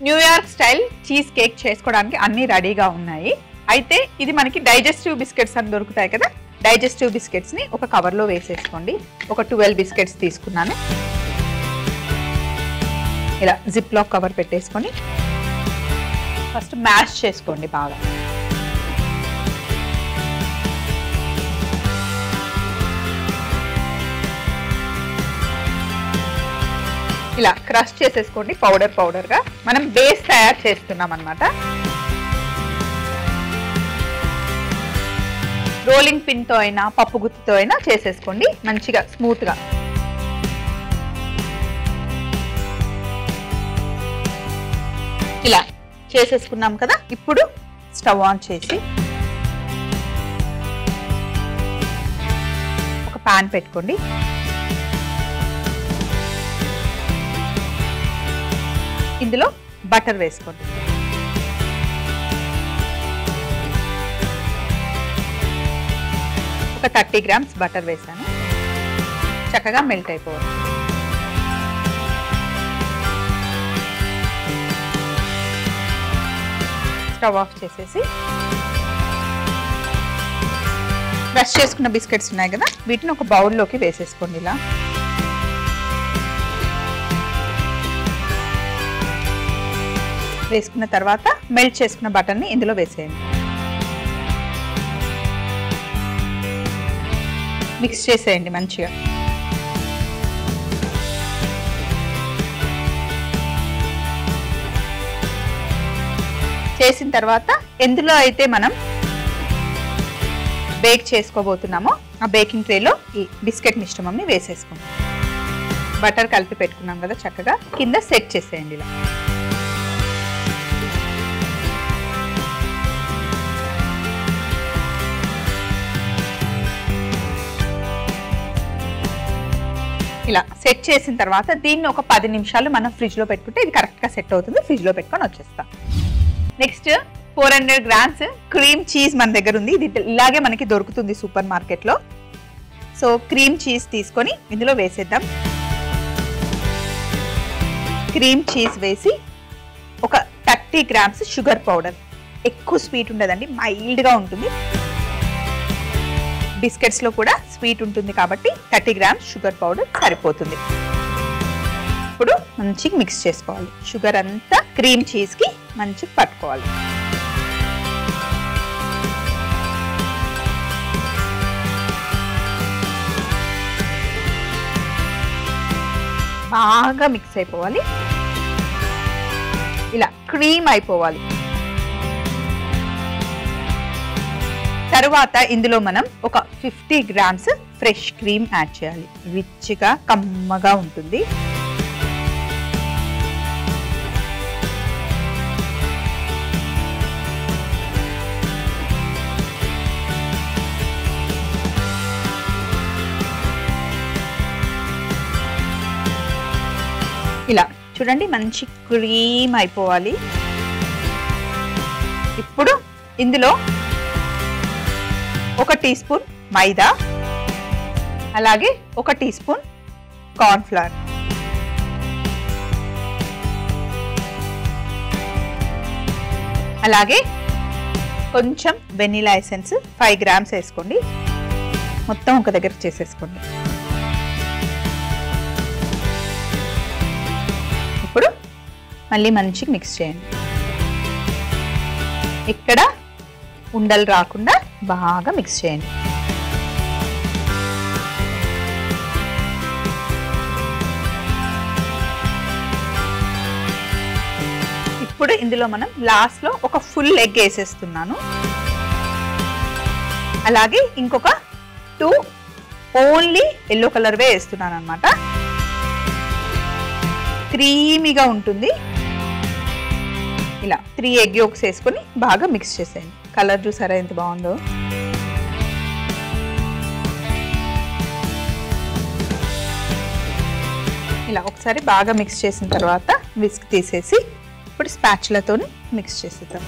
New York style cheese cake చేసుకోవడానికి అన్ని రెడీగా ఉన్నాయి అయితే ఇది మనకి డైజెస్టివ్ బిస్కెట్స్ అని దొరుకుతాయి కదా డైజెస్టివ్ బిస్కెట్స్ ని ఒక కవర్ లో వేసేసుకోండి ఒక ట్వెల్వ్ బిస్కెట్స్ తీసుకున్నాను ఇలా జిప్ లాక్ కవర్ పెట్టేసుకొని ఫస్ట్ మ్యాష్ చేసుకోండి బాగా ఇలా క్రష్ చేసేసుకోండి పౌడర్ పౌడర్ గా మనం బేస్ తయారు చేస్తున్నాం అనమాట రోలింగ్ పిన్ తో అయినా పప్పు గుత్తితో అయినా చేసేసుకోండి మంచిగా స్మూత్ గా ఇలా చేసేసుకున్నాం కదా ఇప్పుడు స్టవ్ ఆన్ చేసి ఒక పాన్ పెట్టుకోండి ఇందులో బటర్ వేసుకోండి ఒక థర్టీ గ్రామ్స్ బటర్ వేసాను చక్కగా మెల్ట్ అయిపోవాలి స్టవ్ ఆఫ్ చేసేసి క్రష్ చేసుకున్న బిస్కెట్స్ ఉన్నాయి కదా వీటిని ఒక బౌల్లోకి వేసేసుకోండి ఇలా వేసుకున్న తర్వాత మెల్ట్ చేసుకున్న బటర్ని ఇందులో వేసేయండి మిక్స్ చేసేయండి మంచిగా చేసిన తర్వాత ఎందులో అయితే మనం బేక్ చేసుకోబోతున్నామో ఆ బేకింగ్ ట్రేలో ఈ బిస్కెట్ మిశ్రమంని వేసేసుకుంటాం బటర్ కలిపి పెట్టుకున్నాం కదా చక్కగా కింద సెట్ చేసేయండి ఇలా ఇలా సెట్ చేసిన తర్వాత దీన్ని ఒక పది నిమిషాలు మనం ఫ్రిడ్జ్ లో పెట్టుకుంటే ఇది కరెక్ట్ గా సెట్ అవుతుంది ఫ్రిడ్జ్ లో పెట్టుకొని వచ్చేస్తాం next four hundred grams cream cheese మన దగ్గర ఉంది ఇది ఇలాగే మనకి దొరుకుతుంది సూపర్ మార్కెట్ లో సో క్రీమ్ చీజ్ తీసుకొని ఇందులో వేసేద్దాం క్రీమ్ చీజ్ వేసి ఒక థర్టీ గ్రామ్స్ షుగర్ పౌడర్ ఎక్కువ స్వీట్ ఉండదండి మైల్డ్గా ఉంటుంది బిస్కెట్స్లో కూడా స్వీట్ ఉంటుంది కాబట్టి థర్టీ గ్రామ్స్ షుగర్ పౌడర్ సరిపోతుంది ఇప్పుడు మంచిగా మిక్స్ చేసుకోవాలి షుగర్ అంతా క్రీమ్ చీజ్కి మంచిగా పట్టుకోవాలి బాగా మిక్స్ అయిపోవాలి ఇలా క్రీమ్ అయిపోవాలి తరువాత ఇందులో మనం ఒక fifty grams fresh cream add చేయాలి రిచ్గా కమ్మగా ఉంటుంది ఇలా చూడండి మంచి క్రీమ్ అయిపోవాలి ఇప్పుడు ఇందులో ఒక టీ స్పూన్ మైదా అలాగే ఒక టీ స్పూన్ కార్న్ఫ్లవర్ అలాగే కొంచెం వెనిలా ఎసెన్స్ ఫైవ్ గ్రామ్స్ వేసుకోండి మొత్తం ఒక దగ్గర చేసేసుకోండి ఇప్పుడు మళ్ళీ మంచిగా మిక్స్ చేయండి ఇక్కడ ఉండలు రాకుండా బాగా మిక్స్ చేయండి ఇప్పుడు ఇందులో మనం లాస్ట్ లో ఒక ఫుల్ ఎగ్ వేసేస్తున్నాను అలాగే ఇంకొక టూ ఓన్లీ ఎల్లో కలర్ వే వేస్తున్నాను అనమాట క్రీమీగా ఉంటుంది ఇలా త్రీ ఎగ్ యోక్స్ వేసుకొని బాగా మిక్స్ చేసేయండి కలర్ చూసారా ఎంత బాగుందో ఇలా ఒకసారి బాగా మిక్స్ చేసిన తర్వాత విస్క్ తీసేసి ఇప్పుడు స్పాచ్లతో మిక్స్ చేసేద్దాం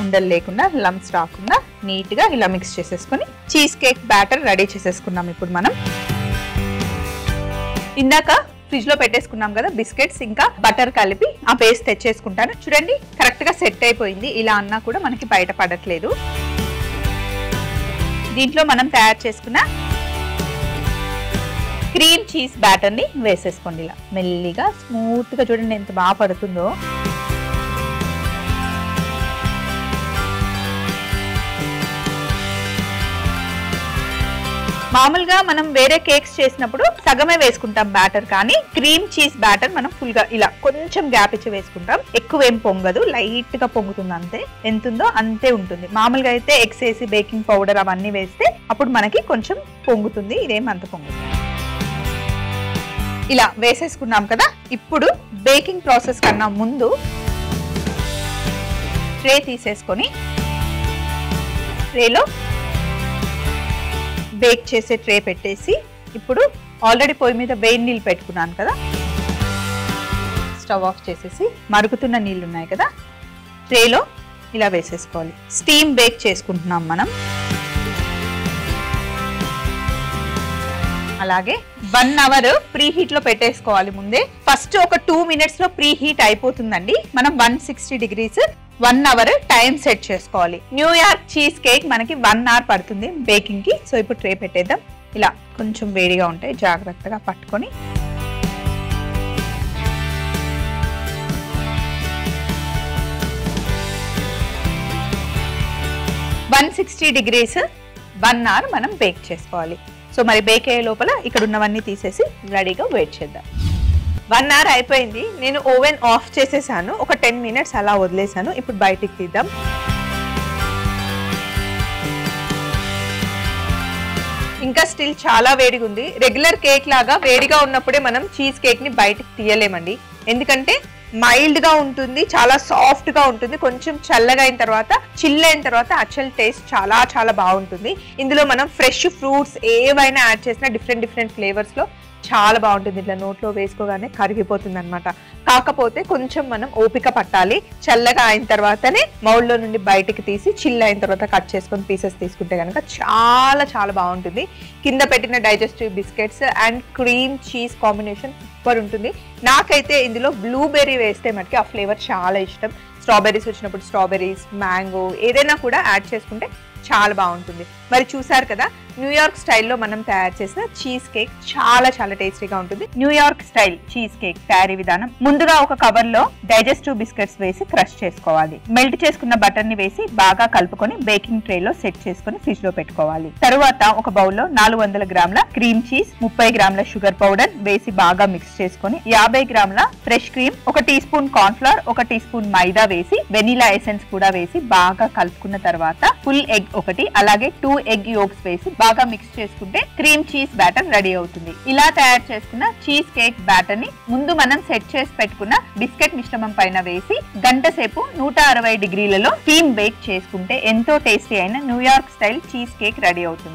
ఉండలు లేకుండా లమ్స్ రాకుండా నీట్ గా ఇలా మిక్స్ చేసేసుకొని చీజ్ కేక్ బ్యాటర్ రెడీ చేసేసుకున్నాం ఇప్పుడు మనం ఇందాక ఫ్రిడ్జ్ లో పెట్టేసుకున్నాం కదా బిస్కెట్స్ ఇంకా బటర్ కలిపి ఆ పేస్ట్ తెచ్చేసుకుంటాను చూడండి కరెక్ట్ గా సెట్ అయిపోయింది ఇలా అన్నా కూడా మనకి బయట పడట్లేదు దీంట్లో మనం తయారు చేసుకున్న క్రీమ్ చీజ్ బ్యాటర్ ని వేసేసుకోండి ఇలా మెల్లిగా స్మూత్ గా చూడండి ఎంత బాగా పడుతుందో మామూలుగా మనం వేరే కేక్స్ చేసినప్పుడు సగమే వేసుకుంటాం బ్యాటర్ కానీ క్రీమ్ చీజ్ బ్యాటర్ మనం ఫుల్ గా ఇలా కొంచెం గ్యాప్ ఇచ్చి వేసుకుంటాం ఎక్కువ ఏం పొంగదు లైట్ గా పొంగుతుంది అంతే ఎంత ఉందో అంతే ఉంటుంది మామూలుగా అయితే ఎగ్స్ వేసి బేకింగ్ పౌడర్ అవన్నీ వేస్తే అప్పుడు మనకి కొంచెం పొంగుతుంది ఇదేం అంత పొంగుతుంది ఇలా వేసేసుకున్నాం కదా ఇప్పుడు బేకింగ్ ప్రాసెస్ కన్నా ముందు ట్రే తీసేసుకొని ట్రేలో బేక్ చేసే ట్రే పెట్టేసి ఇప్పుడు ఆల్రెడీ పొయ్యి మీద వేడి నీళ్ళు పెట్టుకున్నాను కదా స్టవ్ ఆఫ్ చేసేసి మరుగుతున్న నీళ్ళు ఉన్నాయి కదా ట్రేలో ఇలా వేసేసుకోవాలి స్టీమ్ బేక్ చేసుకుంటున్నాం మనం అలాగే వన్ అవర్ ప్రీ హీట్ లో పెట్టేసుకోవాలి ముందే ఫస్ట్ ఒక టూ మినిట్స్ లో ప్రీ హీట్ అయిపోతుందండి మనం one sixty degrees one hour time set చేసుకోవాలి న్యూయార్క్ చీజ్ కేక్ మనకి వన్ అవర్ పడుతుంది బేకింగ్ కి సో ఇప్పుడు ట్రే పెట్టేద్దాం ఇలా కొంచెం వేడిగా ఉంటాయి జాగ్రత్తగా పట్టుకొని one sixty degrees one hour మనం బేక్ చేసుకోవాలి సో మరి బేక్ అయ్యే లోపల ఇక్కడ ఉన్నవన్నీ తీసేసి రెడీగా వెయిట్ చేద్దాం వన్ అవర్ అయిపోయింది నేను ఓవెన్ ఆఫ్ చేసేసాను ఒక టెన్ మినిట్స్ అలా వదిలేసాను ఇప్పుడు బయటికి తీద్దాం ఇంకా స్టిల్ చాలా వేడిగా ఉంది రెగ్యులర్ కేక్ లాగా వేడిగా ఉన్నప్పుడే మనం చీజ్ కేక్ ని బయటకు తీయలేమండి ఎందుకంటే మైల్డ్ గా ఉంటుంది చాలా సాఫ్ట్ గా ఉంటుంది కొంచెం చల్లగా అయిన తర్వాత చిల్ అయిన తర్వాత యాక్చువల్ టేస్ట్ చాలా చాలా బాగుంటుంది ఇందులో మనం ఫ్రెష్ ఫ్రూట్స్ ఏవైనా యాడ్ చేసినా డిఫరెంట్ డిఫరెంట్ ఫ్లేవర్స్ లో చాలా బాగుంటుంది ఇట్లా నోట్లో వేసుకోగానే కరిగిపోతుంది అనమాట కాకపోతే కొంచెం మనం ఓపిక పట్టాలి చల్లగా అయిన తర్వాతనే మౌల్లో నుండి బయటికి తీసి చిల్ అయిన తర్వాత కట్ చేసుకొని పీసెస్ తీసుకుంటే కనుక చాలా చాలా బాగుంటుంది కింద పెట్టిన digestive biscuits and cream cheese combination super ఉంటుంది నాకైతే ఇందులో బ్లూబెర్రీ వేస్తే మటుకి ఆ ఫ్లేవర్ చాలా ఇష్టం స్ట్రాబెర్రీస్ వచ్చినప్పుడు స్ట్రాబెర్రీస్ మ్యాంగో ఏదైనా కూడా యాడ్ చేసుకుంటే చాలా బాగుంటుంది మరి చూసారు కదా న్యూయార్క్ స్టైల్లో మనం తయారు చేసిన చీజ్ కేక్ చాలా చాలా టేస్టీగా ఉంటుంది న్యూయార్క్ స్టైల్ చీజ్ కేక్ తయారీ విధానం ముందుగా ఒక కవర్ లో డైజెస్టివ్ బిస్కెట్స్ వేసి క్రష్ చేసుకోవాలి మెల్ట్ చేసుకున్న బటర్ ని వేసి బాగా కలుపుకొని బేకింగ్ ట్రే లో సెట్ చేసుకుని ఫ్రిడ్జ్ లో పెట్టుకోవాలి తరువాత ఒక బౌల్ లో నాలుగు వందల గ్రాముల క్రీమ్ చీజ్ ముప్పై గ్రాముల షుగర్ పౌడర్ వేసి బాగా మిక్స్ చేసుకొని యాభై గ్రాముల ఫ్రెష్ క్రీమ్ ఒక టీ స్పూన్ కార్న్ ఫ్లవర్ ఒక టీ స్పూన్ మైదా వేసి వెనిలా ఎసెన్స్ కూడా వేసి బాగా కలుపుకున్న తర్వాత ఫుల్ ఎగ్ ఒకటి అలాగే టూ ఎగ్ యోగ్స్ వేసి బాగా మిక్స్ చేసుకుంటే క్రీమ్ చీజ్ బ్యాటర్ రెడీ అవుతుంది ఇలా తయారు చేసుకున్న చీజ్ కేక్ బ్యాటర్ ని ముందు మనం సెట్ చేసి పెట్టుకున్న బిస్కెట్ మిశ్రమం పైన వేసి గంట సేపు నూట అరవై డిగ్రీలలో స్టీమ్ బేక్ చేసుకుంటే ఎంతో టేస్టీ అయిన New York style cheesecake ready అవుతుంది